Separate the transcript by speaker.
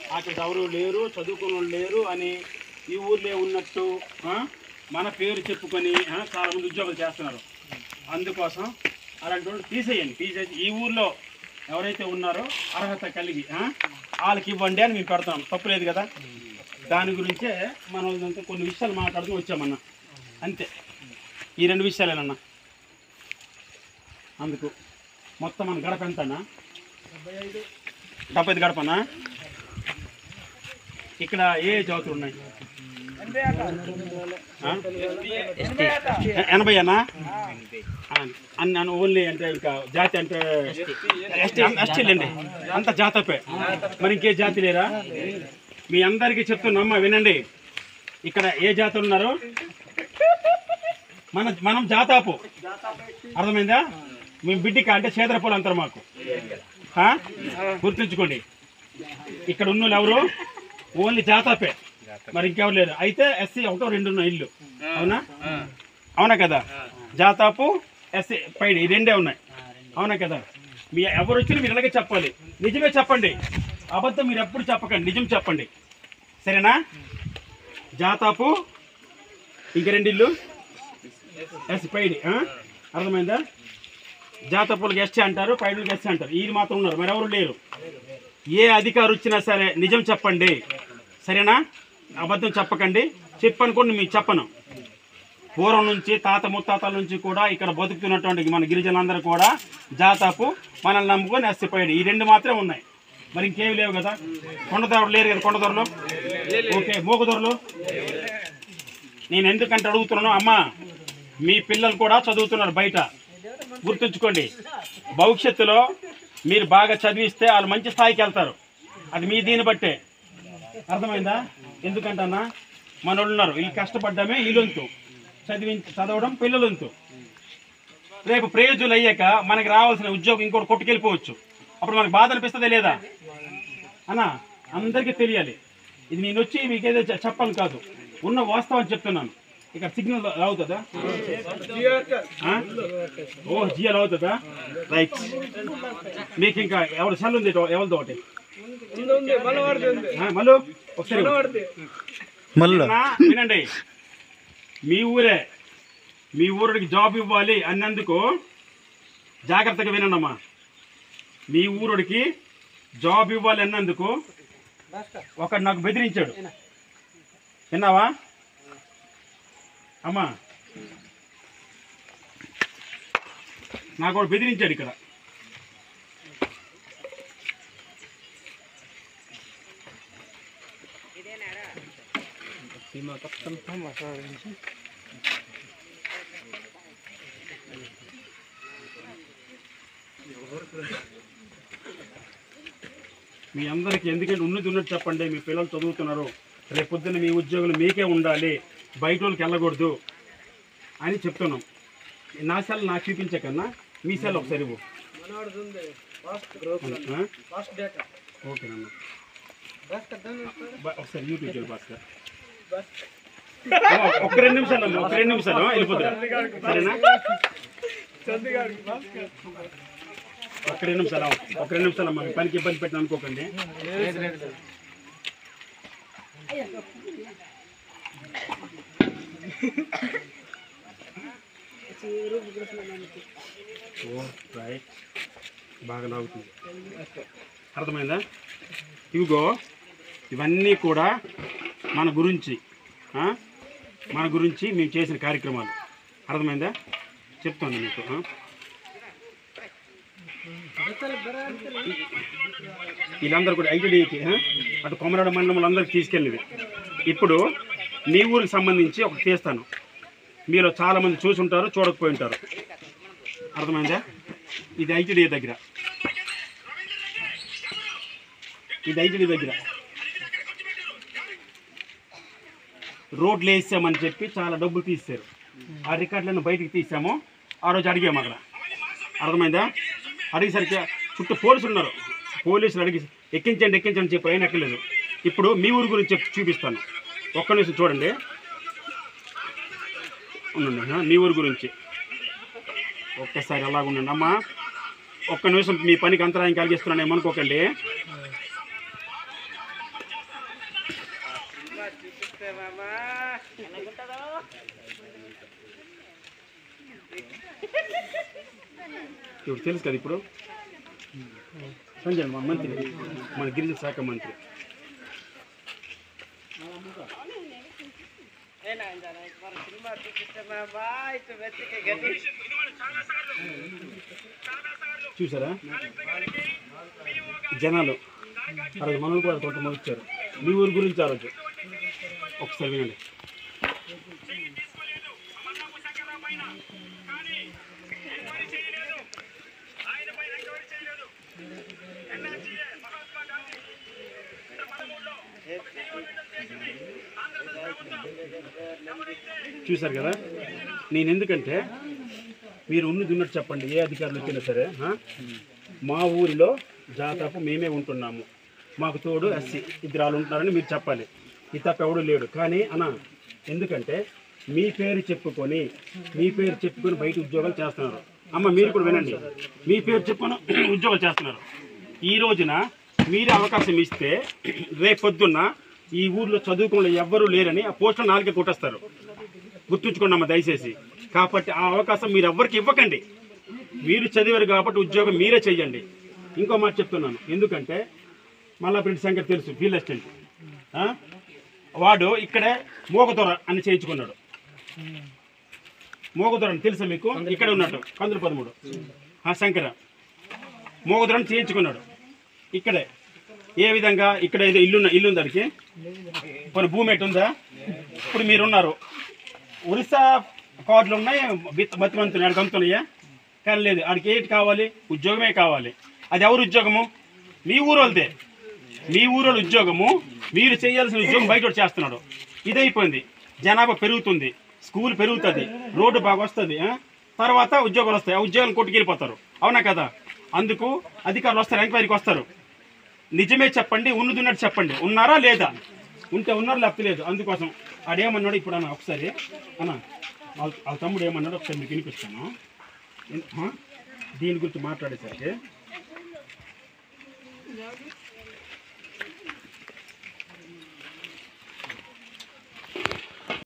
Speaker 1: అక్కడ ఎవరు లేరు చదువుకున్న వాళ్ళు లేరు అని ఈ ఊర్లో ఉన్నట్టు ఆ, మన పేరు చెప్పుకొని ఆ, చాలా మంది ఉద్యోగాలు చేస్తున్నారు అందుకోసం అలాంటి వాళ్ళు తీసేయండి తీసేసి ఈ ఊర్లో ఎవరైతే ఉన్నారో అర్హత కలిగి ఆ, వాళ్ళకి ఇవ్వండి అని మేము పెడతాం తప్పు లేదు కదా దాని గురించే మనం ఇదంతా కొన్ని విషయాలు మాట్లాడుతూ వచ్చామన్నా అంతే ఈ రెండు విషయాలేనన్నా అందుకు మొత్తం మన గడప ఎంతనా డెబ్బై ఐదు గడపనా ఇక్కడ ఏ జాతులు ఉన్నాయి ఆ? ఎ- ఎనభై అన్నా అన్న ఓన్లీ అంటే ఇంకా జాతి అంటే ఎస్టీ ఎస్టీలండి అంత జాతపే మరి ఇంకే జాతి లేరా మీ అందరికీ చెప్తున్నామ్మా వినండి ఇక్కడ ఏ జాతులు ఉన్నారు మన మనం జాతాపు అర్థమైందా మేము బిడ్డిక అంటే చేదరపూలు అంటారు మాకు ఆ? గుర్తుంచుకోండి ఇక్కడ ఉన్న వాళ్ళు ఎవరు ఓన్లీ జాతాపే మరి ఇంకెవరు లేరు అయితే ఎస్సీ ఒకటో రెండు ఉన్న ఇల్లు అవునా అవునా కదా జాతాపు ఎస్సీ పైడి ఈ రెండే ఉన్నాయి అవునా కదా మీ ఎవరు వచ్చినా మీరు ఇలాగే చెప్పాలి నిజమే చెప్పండి అబద్ధం మీరు ఎప్పుడు చెప్పకండి నిజం చెప్పండి సరేనా జాతాపు ఇంక రెండు ఇల్లు ఎస్ పైడి ఆ? అర్థమైందా జాతపులకు ఎస్టీ అంటారు పైడులకు ఎస్టీ అంటారు వీళ్ళు మాత్రం ఉన్నారు మరి ఎవరు లేరు ఏ అధికారి వచ్చినా సరే నిజం చెప్పండి సరేనా అబద్ధం చెప్పకండి చెప్పనుకోండి మీకు చెప్పను పూర్వం నుంచి తాత ముత్తాతల నుంచి కూడా ఇక్కడ బతుకుతున్నటువంటి మన గిరిజనులందరూ కూడా జాతాపు మనల్ని నమ్ముకొని ఎస్తిపోయాడు ఈ రెండు మాత్రమే ఉన్నాయి మరి ఇంకేమి లేవు కదా కొండదొరలు లేరు కదా కొండదొరలు ఓకే మూగదొరలు నేను ఎందుకంటే అడుగుతున్నాను అమ్మా మీ పిల్లలు కూడా చదువుతున్నారు బయట గుర్తుంచుకోండి భవిష్యత్తులో మీరు బాగా చదివిస్తే వాళ్ళు మంచి స్థాయికి వెళ్తారు అది మీ దీన్ని బట్టే అర్థమైందా ఎందుకంటన్నా మనోళ్ళు ఉన్నారు వీళ్ళు కష్టపడ్డమే వీళ్ళొంతు చదివి చదవడం పిల్లలొంతు రేపు ప్రయోజకులు అయ్యాక మనకి రావాల్సిన ఉద్యోగం ఇంకోటి కొట్టుకెళ్ళిపోవచ్చు అప్పుడు మనకు బాధ అనిపిస్తుందా లేదా అన్నా అందరికీ తెలియాలి ఇది నేను వచ్చి మీకు ఏదో చె- చెప్పాలి కాదు ఉన్న వాస్తవం చెప్తున్నాను ఇక్కడ సిగ్నల్ అవుతుందా ఆ? ఓ జియల్ అవుతుందా రైట్ మీకు ఇంకా ఎవరు సెల్ ఉంది ఇటు- ఎవరిదో ఒకటి ఆ, మళ్ళు ఒకసారి
Speaker 2: మళ్ళీ
Speaker 1: నా వినండి మీ ఊరే మీ ఊరికి జాబ్ ఇవ్వాలి అన్నందుకు జాగ్రత్తగా వినండమ్మా మీ ఊరుడికి జాబ్ ఇవ్వాలి అన్నందుకు ఒకడు నాకు బెదిరించాడు విన్నావా అమ్మా నాకు ఒకడు బెదిరించాడు ఇక్కడ మీ అందరికీ ఎందుకంటే ఉన్నది ఉన్నట్టు చెప్పండి మీ పిల్లలు చదువుతున్నారు రేపు పొద్దున్న మీ ఉద్యోగులు మీకే ఉండాలి బయట వాళ్ళకి వెళ్ళకూడదు అని చెప్తున్నాం నా సెల్ నాకు చూపించే కన్నా మీ సెల్ ఒకసారి ఇవ్వు ఆ? ఓకేనమ్మా బా- ఒకసారి యూట్యూబ్ చేయాలి భాస్కర్ ఓ, ఒక రెండు నిమిషాలు అమ్మా, ఒక రెండు నిమిషాలు వెళ్ళిపోతున్నా సరేనా ఒక రెండు నిమిషాలు అవ్వ. ఒక రెండు నిమిషాలు అమ్మా మీ పనికి ఇబ్బంది పెట్టిన అనుకోకండి ఓ రైట్ బాగా లాగుతుంది అర్థమైందా ఇవిగో ఇవన్నీ కూడా మన గురించి ఆ? మన గురించి మేము చేసిన కార్యక్రమాలు అర్థమైందా చెప్తాను మీకు ఆ? వీళ్ళందరూ కూడా ఐటీడీకి అటు కొమరాడ మండలం అందరికి తీసుకెళ్ళినవి ఇప్పుడు మీ ఊరికి సంబంధించి ఒకటి తీస్తాను మీరు చాలామంది చూసి ఉంటారు చూడకపోయి ఉంటారు అర్థమైందా ఇది ఐటీడీ దగ్గర ఇది ఐటీడీ దగ్గర రోడ్లు వేసామని చెప్పి చాలా డబ్బులు తీశారు ఆ రికార్డులను బయటికి తీసాము ఆ రోజు అడిగాము అక్కడ అర్థమైందా అడిగేసరికి చుట్టూ పోలీసులు ఉన్నారు పోలీసులు అడిగి ఎక్కించండి ఎక్కించండి చెప్పి అయినా ఎక్కలేదు ఇప్పుడు మీ ఊరి గురించి చెప్పి చూపిస్తాను ఒక్క నిమిషం చూడండి ఉండండి ఆ, మీ ఊరి గురించి ఒక్కసారి అలాగ ఉండండి అమ్మా ఒక్క నిమిషం మీ పనికి అంతరాయం కలిగిస్తున్నాను ఏమనుకోకండి ఇప్పుడు తెలుసు కదా ఇప్పుడు సంజయ్ మా మంత్రి మన గిరిజన శాఖ మంత్రి చూసారా జనాలు ఆ రోజు మనల్ని కూడా కొంతమంది వచ్చారు మీ ఊరి గురించి ఆ రోజు ఒకసారి వినండి చూశారు కదా నేను ఎందుకంటే మీరు ఉన్నది ఉన్నట్టు చెప్పండి ఏ అధికారులు వచ్చినా సరే ఆ? మా ఊరిలో జాతరకు మేమే ఉంటున్నాము మాకు తోడు ఎస్సీ ఇద్దరు వాళ్ళు ఉంటున్నారని మీరు చెప్పాలి ఈ తప్ప ఎవడు లేడు కానీ అన్న ఎందుకంటే మీ పేరు చెప్పుకొని మీ పేరు చెప్పుకొని బయట ఉద్యోగాలు చేస్తున్నారు అమ్మ మీరు కూడా వినండి మీ పేరు చెప్పుకొని ఉద్యోగాలు చేస్తున్నారు ఈ రోజున మీరు అవకాశం ఇస్తే రేపు పొద్దున్న ఈ ఊర్లో చదువుకున్న ఎవ్వరూ లేరని ఆ పోస్టులు నాలుగే కొట్టేస్తారు గుర్తుంచుకోండి అమ్మ దయచేసి కాబట్టి ఆ అవకాశం మీరు ఎవ్వరికి ఇవ్వకండి మీరు చదివారు కాబట్టి ఉద్యోగం మీరే చెయ్యండి ఇంకో మాట చెప్తున్నాను ఎందుకంటే మల్లాపరెడ్డి సంగతి తెలుసు ఫీల్డ్ అసిస్టెంట్ ఆ? వాడు ఇక్కడే మోగదొర అని చేయించుకున్నాడు మోగదొర అని తెలుసా మీకు ఇక్కడ ఉన్నట్టు కందులు పదమూడు ఆ శంకర మోగదొర అని చేయించుకున్నాడు ఇక్కడే ఏ విధంగా ఇక్కడ ఏదో ఇల్లు ఇల్లు ఉంది దానికి కొన్ని భూమి ఎటు ఉందా ఇప్పుడు మీరున్నారు ఒరిస్సా కార్డులు ఉన్నాయి మతిమంతులు ఆడికి అమ్ముతున్నాయా కానీ లేదు ఆడికి ఏంటి కావాలి ఉద్యోగమే కావాలి అది ఎవరు ఉద్యోగము మీ ఊరు వాళ్ళదే మీ ఊరు ఉద్యోగము మీరు చేయాల్సిన ఉద్యోగం బయట వాడు చేస్తున్నాడు ఇదైపోయింది జనాభా పెరుగుతుంది స్కూల్ పెరుగుతుంది రోడ్డు బాగా వస్తుంది ఆ? తర్వాత ఉద్యోగాలు వస్తాయి ఆ ఉద్యోగాలు కొట్టుకెళ్ళిపోతారు అవునా కదా అందుకు అధికారులు వస్తారు ఎంక్వైరీకి వస్తారు నిజమే చెప్పండి ఉన్నది ఉన్నట్టు చెప్పండి ఉన్నారా లేదా ఉంటే ఉన్నారు లేకపోతే లేదు అందుకోసం ఆడేమన్నాడు ఇప్పుడు అన్న ఒకసారి అన్న వాళ్ళ వాళ్ళ తమ్ముడు ఏమన్నాడు ఒకసారి మీకు వినిపిస్తాను ఎన్- ఆ? దీని గురించి మాట్లాడేసరికి